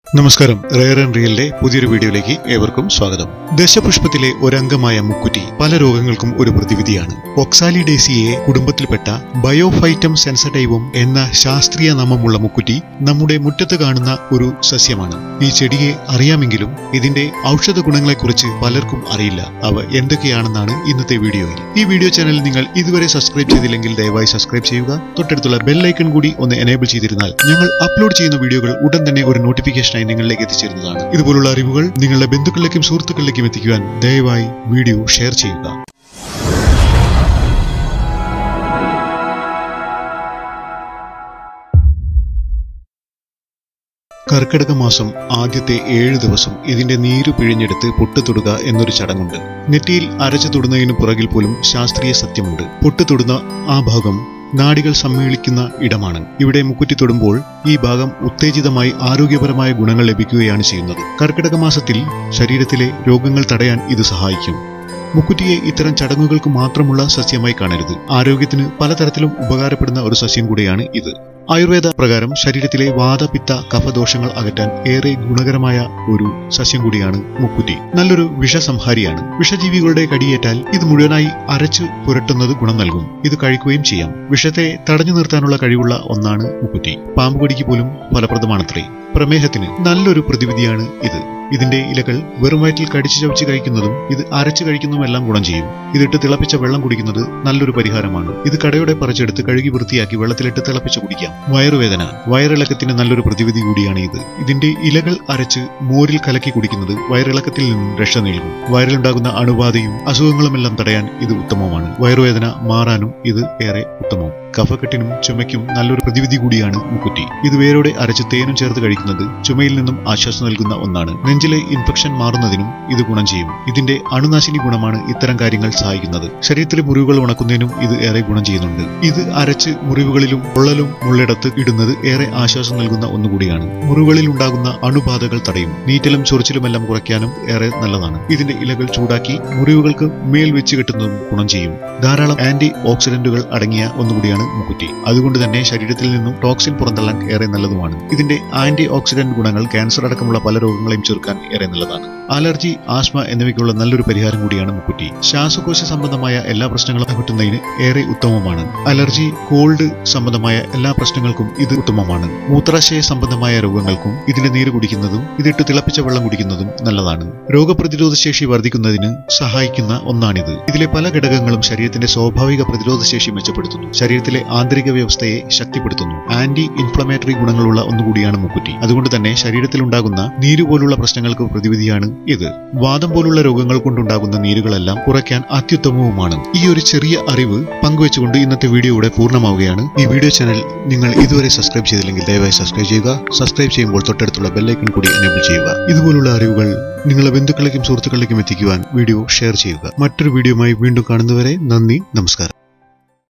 നമസ്കാരം rare and റിയലിന്റെ പുതിയൊരു വീഡിയോയിലേക്ക് ഏവർക്കും സ്വാഗതം ദശപുഷ്പത്തിലെ ഒരംഗമായ മുക്കുറ്റി പല രോഗങ്ങൾക്കും ഒരു പ്രതിവിധിയാണ് ഒക്സാലിഡേസിയെ കുടുംബത്തിൽപ്പെട്ട ബയോഫൈറ്റം സെൻസറ്റൈവും എന്ന ശാസ്ത്രീയ നാമമുള്ള മുക്കുറ്റി നമ്മുടെ മുറ്റത്ത് കാണുന്ന ഒരു സസ്യമാണ് ഈ ചെടിയെ അറിയാമെങ്കിലും ഇതിന്റെ ഔഷധ ഗുണങ്ങളെക്കുറിച്ച് പലർക്കും അറിയില്ല അവ എന്തൊക്കെയാണെന്നാണ് ഇന്നത്തെ വീഡിയോയിൽ ഈ വീഡിയോ ചാനൽ നിങ്ങൾ ഇതുവരെ സബ്സ്ക്രൈബ് ചെയ്തില്ലെങ്കിൽ ദയവായി സബ്സ്ക്രൈബ് ചെയ്യുക തൊട്ടടുത്തുള്ള ബെൽ ഐക്കൺ കൂടി ഒന്ന് എനേബിൾ ചെയ്തിരുന്നാൽ ഞങ്ങൾ അപ്ലോഡ് ചെയ്യുന്ന വീഡിയോകൾ ഉടൻ തന്നെ ഒരു നോട്ടിഫിക്കേഷനായി നിങ്ങളിലേക്ക് എത്തിച്ചേരുന്നതാണ് ഇതുപോലുള്ള അറിവുകൾ നിങ്ങളുടെ ബന്ധുക്കളിലേക്കും സുഹൃത്തുക്കളിലേക്കും എത്തിക്കുവാൻ ദയവായി വീഡിയോ ഷെയർ ചെയ്യുക കർക്കിടക മാസം ആദ്യത്തെ ഏഴ് ദിവസം ഇതിന്റെ നീരു പിഴിഞ്ഞെടുത്ത് പൊട്ട് തൊടുക എന്നൊരു ചടങ്ങുണ്ട് നെറ്റിയിൽ അരച്ചു തൊടുന്നതിന് പുറകിൽ പോലും ശാസ്ത്രീയ സത്യമുണ്ട് പൊട്ട് തൊടുന്ന ആ ഭാഗം നാഡികൾ സമ്മേളിക്കുന്ന ഇടമാണ് ഇവിടെ മുക്കുറ്റി തൊടുമ്പോൾ ഈ ഭാഗം ഉത്തേജിതമായി ആരോഗ്യപരമായ ഗുണങ്ങൾ ലഭിക്കുകയാണ് ചെയ്യുന്നത് കർക്കിടക മാസത്തിൽ ശരീരത്തിലെ രോഗങ്ങൾ തടയാൻ ഇത് സഹായിക്കും മുക്കുറ്റിയെ ഇത്തരം ചടങ്ങുകൾക്ക് മാത്രമുള്ള സസ്യമായി കാണരുത് ആരോഗ്യത്തിന് പലതരത്തിലും ഉപകാരപ്പെടുന്ന ഒരു സസ്യം കൂടിയാണ് ഇത് ആയുർവേദ പ്രകാരം ശരീരത്തിലെ വാദപിത്ത കഫദോഷങ്ങൾ അകറ്റാൻ ഏറെ ഗുണകരമായ ഒരു സസ്യം കൂടിയാണ് മുക്കുറ്റി നല്ലൊരു വിഷസംഹാരിയാണ് വിഷജീവികളുടെ കടിയേറ്റാൽ ഇത് മുഴുവനായി അരച്ചു പുരട്ടുന്നത് ഗുണം നൽകും ഇത് കഴിക്കുകയും ചെയ്യാം വിഷത്തെ തടഞ്ഞു നിർത്താനുള്ള കഴിവുള്ള ഒന്നാണ് മുക്കുറ്റി പാമ്പുകടിക്ക് പോലും ഫലപ്രദമാണത്രേ പ്രമേഹത്തിന് നല്ലൊരു പ്രതിവിധിയാണ് ഇത് ഇതിന്റെ ഇലകൾ വെറും വയറ്റിൽ കടിച്ചു ചവച്ച് കഴിക്കുന്നതും ഇത് അരച്ചു കഴിക്കുന്നതുമെല്ലാം ഗുണം ചെയ്യും ഇതിട്ട് തിളപ്പിച്ച വെള്ളം കുടിക്കുന്നത് നല്ലൊരു പരിഹാരമാണ് ഇത് കടയോടെ പറിച്ചെടുത്ത് കഴുകി വൃത്തിയാക്കി വെള്ളത്തിലിട്ട് തിളപ്പിച്ച് കുടിക്കാം വയറുവേദന വയറിളക്കത്തിന് നല്ലൊരു പ്രതിവിധി കൂടിയാണ് ഇത് ഇതിന്റെ ഇലകൾ അരച്ച് മോരിൽ കലക്കി കുടിക്കുന്നത് വയറിളക്കത്തിൽ നിന്നും രക്ഷ നൽകും വയറിലുണ്ടാകുന്ന അണുബാധയും അസുഖങ്ങളുമെല്ലാം തടയാൻ ഇത് ഉത്തമമാണ് വയറുവേദന മാറാനും ഇത് ഏറെ ഉത്തമം കഫക്കെട്ടിനും ചുമയ്ക്കും നല്ലൊരു പ്രതിവിധി കൂടിയാണ് മുക്കുറ്റി ഇത് വേരോടെ അരച്ച് തേനും ചേർത്ത് കഴിക്കുന്നത് ചുമയിൽ നിന്നും ആശ്വാസം നൽകുന്ന ഒന്നാണ് നെഞ്ചിലെ ഇൻഫെക്ഷൻ മാറുന്നതിനും ഇത് ഗുണം ചെയ്യും ഇതിന്റെ അണുനാശിനി ഗുണമാണ് ഇത്തരം കാര്യങ്ങൾ സഹായിക്കുന്നത് ശരീരത്തിലെ മുറിവുകൾ ഉണക്കുന്നതിനും ഇത് ഏറെ ഗുണം ചെയ്യുന്നുണ്ട് ഇത് അരച്ച് മുറിവുകളിലും പൊള്ളലും മുള്ളിടത്ത് ഇടുന്നത് ഏറെ ആശ്വാസം നൽകുന്ന ഒന്നുകൂടിയാണ് മുറിവുകളിൽ ഉണ്ടാകുന്ന അണുബാധകൾ തടയും നീറ്റലും ചൊറിച്ചിലുമെല്ലാം കുറയ്ക്കാനും ഏറെ നല്ലതാണ് ഇതിന്റെ ഇലകൾ ചൂടാക്കി മുറിവുകൾക്ക് മേൽ വെച്ച് കെട്ടുന്നതും ഗുണം ചെയ്യും ധാരാളം ആന്റി ഓക്സിഡന്റുകൾ അടങ്ങിയ ഒന്നുകൂടിയാണ് മുക്കുറ്റി അതുകൊണ്ട് തന്നെ ശരീരത്തിൽ നിന്നും ടോക്സിൻ പുറന്തള്ളാൻ ഏറെ നല്ലതുമാണ് ഇതിന്റെ ആന്റി ഓക്സിഡന്റ് ഗുണങ്ങൾ ക്യാൻസർ അടക്കമുള്ള പല രോഗങ്ങളെയും ചെറുക്കാൻ ഏറെ നല്ലതാണ് അലർജി ആസ്മ എന്നിവയ്ക്കുള്ള നല്ലൊരു പരിഹാരം കൂടിയാണ് മുക്കുറ്റി ശ്വാസകോശ സംബന്ധമായ എല്ലാ പ്രശ്നങ്ങളും അകറ്റുന്നതിന് ഏറെ ഉത്തമമാണ് അലർജി കോൾഡ് സംബന്ധമായ എല്ലാ പ്രശ്നങ്ങൾക്കും ഇത് ഉത്തമമാണ് മൂത്രാശയ സംബന്ധമായ രോഗങ്ങൾക്കും ഇതിന്റെ നീര് കുടിക്കുന്നതും ഇതിട്ട് തിളപ്പിച്ച വെള്ളം കുടിക്കുന്നതും നല്ലതാണ് രോഗപ്രതിരോധ ശേഷി വർദ്ധിക്കുന്നതിന് സഹായിക്കുന്ന ഒന്നാണിത് ഇതിലെ പല ഘടകങ്ങളും ശരീരത്തിന്റെ സ്വാഭാവിക പ്രതിരോധ ശേഷി മെച്ചപ്പെടുത്തുന്നു ശരീരത്തിലെ ആന്തരിക വ്യവസ്ഥയെ ശക്തിപ്പെടുത്തുന്നു ആന്റി ഇൻഫ്ലമേറ്ററി ഗുണങ്ങളുള്ള ഒന്നുകൂടിയാണ് മുക്കുറ്റി അതുകൊണ്ട് തന്നെ ശരീരത്തിലുണ്ടാകുന്ന നീര് പോലുള്ള പ്രശ്നങ്ങൾക്ക് പ്രതിവിധിയാണ് ഇത് വാദം പോലുള്ള രോഗങ്ങൾ കൊണ്ടുണ്ടാകുന്ന നീരുകളെല്ലാം കുറയ്ക്കാൻ അത്യുത്തമവുമാണ് ഈ ഒരു ചെറിയ അറിവ് പങ്കുവെച്ചുകൊണ്ട് ഇന്നത്തെ വീഡിയോ ഇവിടെ പൂർണ്ണമാവുകയാണ് ഈ വീഡിയോ ചാനൽ നിങ്ങൾ ഇതുവരെ സബ്സ്ക്രൈബ് ചെയ്തില്ലെങ്കിൽ ദയവായി സബ്സ്ക്രൈബ് ചെയ്യുക സബ്സ്ക്രൈബ് ചെയ്യുമ്പോൾ തൊട്ടടുത്തുള്ള ബെല്ലൈക്കൺ കൂടി എനേബിൾ ചെയ്യുക ഇതുപോലുള്ള അറിവുകൾ നിങ്ങളുടെ ബന്ധുക്കളിലേക്കും സുഹൃത്തുക്കളിലേക്കും എത്തിക്കുവാൻ വീഡിയോ ഷെയർ ചെയ്യുക മറ്റൊരു വീഡിയോയുമായി വീണ്ടും കാണുന്നവരെ നന്ദി നമസ്കാരം